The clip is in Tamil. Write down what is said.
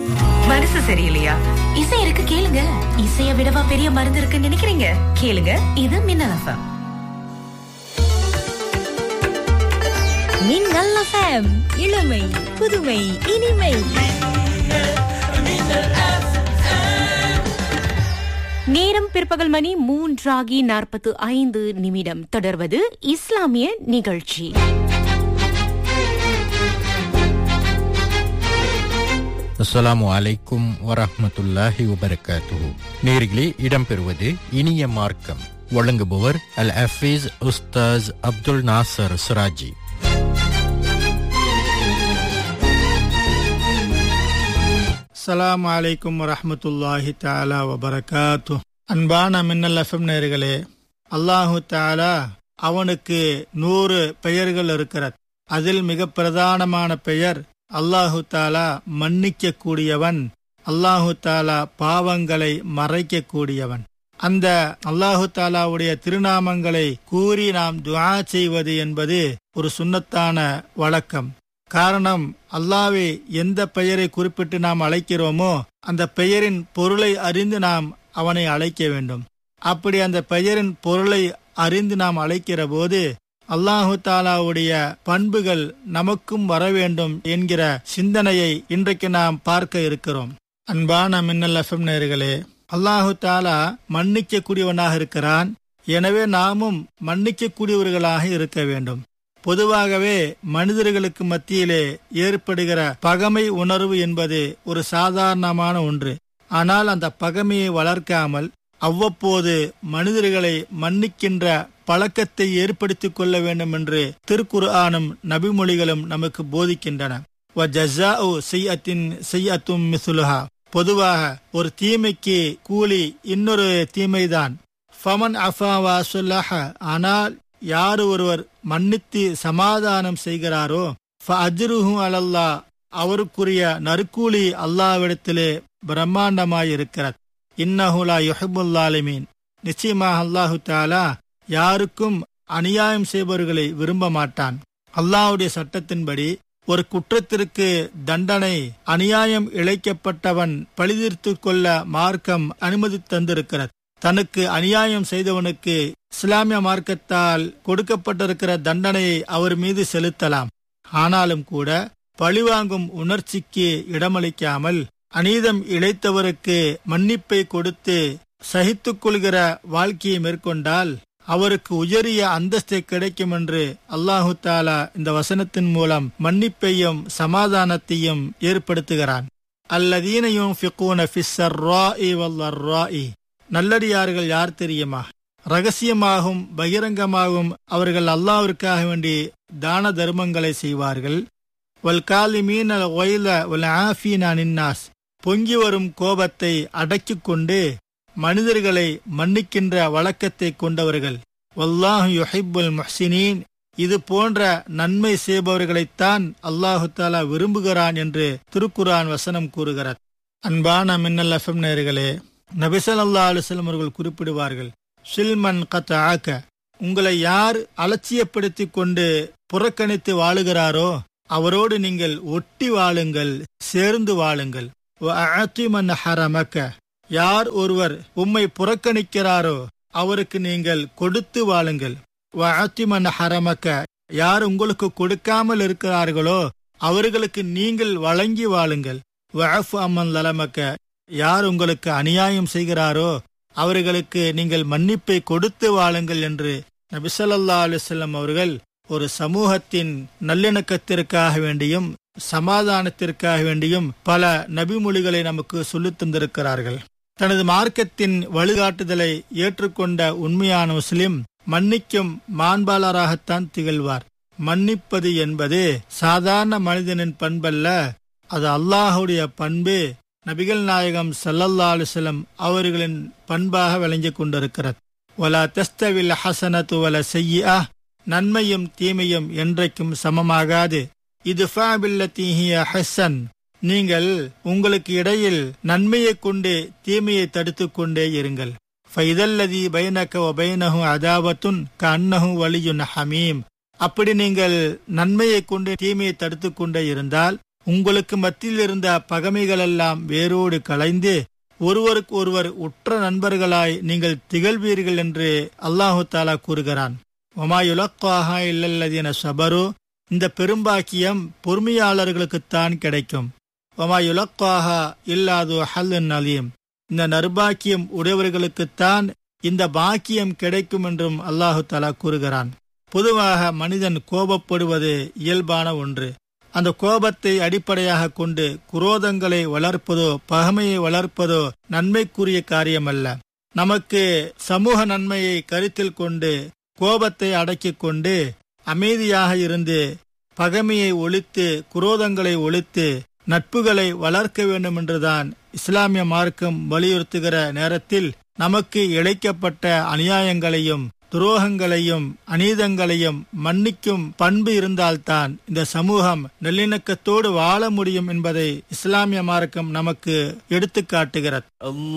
மனசு சரியில்லையா இசை இருக்கு கேளுங்க இசைய விடவா பெரிய மருந்து இருக்குன்னு நினைக்கிறீங்க கேளுங்க இது மின்னல் எஃப்எம் மின்னல் எஃப்எம் இளமை புதுமை இனிமை நேரம் பிற்பகல் மணி மூன்றாகி நாற்பத்து ஐந்து நிமிடம் தொடர்வது இஸ்லாமிய நிகழ்ச்சி அஸ்ஸலாமு அலைக்கும் வரஹ்மத்துல்லாஹி வபரகாத்துஹு நேர்களே இடம்பெறுவது இனிய மார்க்கம் வழங்குபவர் அல் ஹஃபீஸ் உஸ்தாஸ் அப்துல் நாசர் சுராஜி அஸ்ஸலாமு அலைக்கும் வரஹ்மத்துல்லாஹி தஆலா வபரகாத்து அன்பான மின்னல் எஃப்எம் நேர்களே அல்லாஹு தஆலா அவனுக்கு நூறு பெயர்கள் இருக்கிறது அதில் மிக பிரதானமான பெயர் அல்லாஹு தாலா மன்னிக்க கூடியவன் அல்லாஹு தாலா பாவங்களை மறைக்க கூடியவன் அந்த அல்லாஹு தாலாவுடைய திருநாமங்களை கூறி நாம் துஆ செய்வது என்பது ஒரு சுன்னத்தான வழக்கம் காரணம் அல்லாவே எந்த பெயரை குறிப்பிட்டு நாம் அழைக்கிறோமோ அந்த பெயரின் பொருளை அறிந்து நாம் அவனை அழைக்க வேண்டும் அப்படி அந்த பெயரின் பொருளை அறிந்து நாம் அழைக்கிற போது அல்லாஹு தாலாவுடைய பண்புகள் நமக்கும் வர வேண்டும் என்கிற சிந்தனையை இன்றைக்கு நாம் பார்க்க இருக்கிறோம் அன்பான மின்னல் எஃப்எம் நேர்களே அல்லாஹு தாலா மன்னிக்க கூடியவனாக இருக்கிறான் எனவே நாமும் மன்னிக்க கூடியவர்களாக இருக்க வேண்டும் பொதுவாகவே மனிதர்களுக்கு மத்தியிலே ஏற்படுகிற பகமை உணர்வு என்பது ஒரு சாதாரணமான ஒன்று ஆனால் அந்த பகமையை வளர்க்காமல் அவ்வப்போது மனிதர்களை மன்னிக்கின்ற பழக்கத்தை ஏற்படுத்திக் கொள்ள வேண்டும் என்று திருக்குர்ஆனும் நபிமொழிகளும் நமக்கு போதிக்கின்றன பொதுவாக ஒரு தீமைக்கு கூலி இன்னொரு தீமைதான் ஃபமன் அஃபாவா சொல்லாஹ ஆனால் யார் ஒருவர் மன்னித்து சமாதானம் செய்கிறாரோ அஜ்ருஹு அலல்லா அவருக்குரிய நற்கூலி அல்லாவிடத்திலே பிரம்மாண்டமாயிருக்கிறது இன்னஹுலா யுஹபுல்லாலிமீன் நிச்சயமாக அல்லாஹு தாலா யாருக்கும் அநியாயம் செய்பவர்களை விரும்ப மாட்டான் அல்லாஹுடைய சட்டத்தின்படி ஒரு குற்றத்திற்கு தண்டனை அநியாயம் இழைக்கப்பட்டவன் பழிதீர்த்து கொள்ள மார்க்கம் அனுமதி தந்திருக்கிறது தனக்கு அநியாயம் செய்தவனுக்கு இஸ்லாமிய மார்க்கத்தால் கொடுக்கப்பட்டிருக்கிற தண்டனையை அவர் மீது செலுத்தலாம் ஆனாலும் கூட பழிவாங்கும் உணர்ச்சிக்கு இடமளிக்காமல் அநீதம் இழைத்தவருக்கு மன்னிப்பை கொடுத்து சகித்துக் கொள்கிற வாழ்க்கையை மேற்கொண்டால் அவருக்கு உயரிய அந்தஸ்தை கிடைக்கும் என்று அல்லாஹு தாலா இந்த வசனத்தின் மூலம் மன்னிப்பையும் சமாதானத்தையும் ஏற்படுத்துகிறான் அல்லதீனையும் நல்லடியார்கள் யார் தெரியுமா ரகசியமாகவும் பகிரங்கமாகவும் அவர்கள் அல்லாவிற்காக வேண்டி தான தர்மங்களை செய்வார்கள் வல்காலிமீன் ஒயில வல் ஆஃபீனா நின்னாஸ் பொங்கி வரும் கோபத்தை அடக்கிக் கொண்டு மனிதர்களை மன்னிக்கின்ற வழக்கத்தை கொண்டவர்கள் வல்லாஹு யுஹிப்புல் முஹ்சினீன் இது போன்ற நன்மை செய்பவர்களைத்தான் அல்லாஹு தாலா விரும்புகிறான் என்று திருக்குரான் வசனம் கூறுகிறார் அன்பான மின்னல் எஃப்எம் நேர்களே நபிசல் அல்லா அலுவலம் அவர்கள் குறிப்பிடுவார்கள் சில்மன் கத் ஆக்க உங்களை யார் அலட்சியப்படுத்திக் கொண்டு புறக்கணித்து வாழுகிறாரோ அவரோடு நீங்கள் ஒட்டி வாழுங்கள் சேர்ந்து வாழுங்கள் ஹரமக்க யார் ஒருவர் உம்மை புறக்கணிக்கிறாரோ அவருக்கு நீங்கள் கொடுத்து வாழுங்கள் வஅத்திமன் ஹரமக்க யார் உங்களுக்கு கொடுக்காமல் இருக்கிறார்களோ அவர்களுக்கு நீங்கள் வழங்கி வாழுங்கள் வஅஃப் அம்மன் லலமக்க யார் உங்களுக்கு அநியாயம் செய்கிறாரோ அவர்களுக்கு நீங்கள் மன்னிப்பை கொடுத்து வாழுங்கள் என்று நபிசல்லா அலுவலம் அவர்கள் ஒரு சமூகத்தின் நல்லிணக்கத்திற்காக வேண்டியும் சமாதானத்திற்காக வேண்டியும் பல நபிமொழிகளை நமக்கு சொல்லித் தந்திருக்கிறார்கள் தனது மார்க்கத்தின் வழிகாட்டுதலை ஏற்றுக்கொண்ட உண்மையான முஸ்லிம் மன்னிக்கும் மாண்பாளராகத்தான் திகழ்வார் மன்னிப்பது என்பது சாதாரண மனிதனின் பண்பல்ல அது அல்லாஹுடைய பண்பு நபிகள் நாயகம் சல்லல்லா அலுவலம் அவர்களின் பண்பாக விளங்கிக் கொண்டிருக்கிறது வலா தஸ்தவில் ஹசனத்து வல செய்ய நன்மையும் தீமையும் என்றைக்கும் சமமாகாது இது ஹசன் நீங்கள் உங்களுக்கு இடையில் நன்மையை கொண்டு தீமையை தடுத்துக் கொண்டே இருங்கள் ஃபைதல்லதி பைனக ஒபைனஹு அதாவத்துன் க அன்னஹு வலியுன் ஹமீம் அப்படி நீங்கள் நன்மையை கொண்டு தீமையை தடுத்துக் கொண்டே இருந்தால் உங்களுக்கு மத்தியில் இருந்த பகைமைகளெல்லாம் வேரோடு களைந்து ஒருவருக்கு ஒருவர் உற்ற நண்பர்களாய் நீங்கள் திகழ்வீர்கள் என்று அல்லாஹு தாலா கூறுகிறான் ஒமாயுலக்காக இல்லல்லதீன சபரு இந்த பெரும்பாக்கியம் பொறுமையாளர்களுக்குத்தான் கிடைக்கும் ஒமாயுலக்காக இல்லாது ஹல்லுன் அலீம் இந்த நர்பாக்கியம் உடையவர்களுக்குத்தான் இந்த பாக்கியம் கிடைக்கும் என்றும் அல்லாஹு தாலா கூறுகிறான் பொதுவாக மனிதன் கோபப்படுவது இயல்பான ஒன்று அந்த கோபத்தை அடிப்படையாக கொண்டு குரோதங்களை வளர்ப்பதோ பகமையை வளர்ப்பதோ நன்மைக்குரிய காரியமல்ல நமக்கு சமூக நன்மையை கருத்தில் கொண்டு கோபத்தை அடக்கிக் கொண்டு அமைதியாக இருந்து பகைமையை ஒழித்து குரோதங்களை ஒழித்து நட்புகளை வளர்க்க வேண்டும் என்றுதான் இஸ்லாமிய மார்க்கம் வலியுறுத்துகிற நேரத்தில் நமக்கு இழைக்கப்பட்ட அநியாயங்களையும் துரோகங்களையும் அநீதங்களையும் மன்னிக்கும் பண்பு இருந்தால்தான் இந்த சமூகம் நல்லிணக்கத்தோடு வாழ முடியும் என்பதை இஸ்லாமிய மார்க்கம் நமக்கு எடுத்துக்காட்டுகிறது